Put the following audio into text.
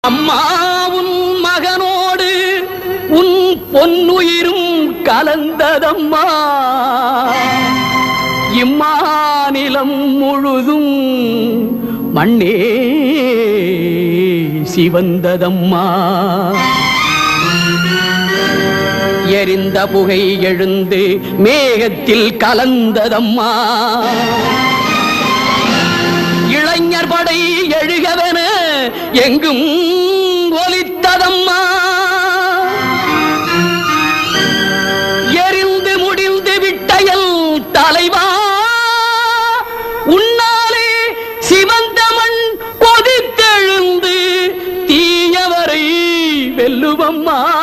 அம்மாவும் மகனோடு உன் பொன்னுயிரும் கலந்ததம்மா இம்மாநிலம் முழுதும் மண்ணே சிவந்ததம்மா எரிந்த புகை எழுந்து மேகத்தில் கலந்ததம்மா இளைஞர் படை எழுகவென எங்கும் ஒலித்ததம்மா எரிந்து முடிந்து விட்டயல் தலைவா உன்னாலே சிவந்த மண் கொதித்தெழுந்து தீயவரை வெல்லுவம்மா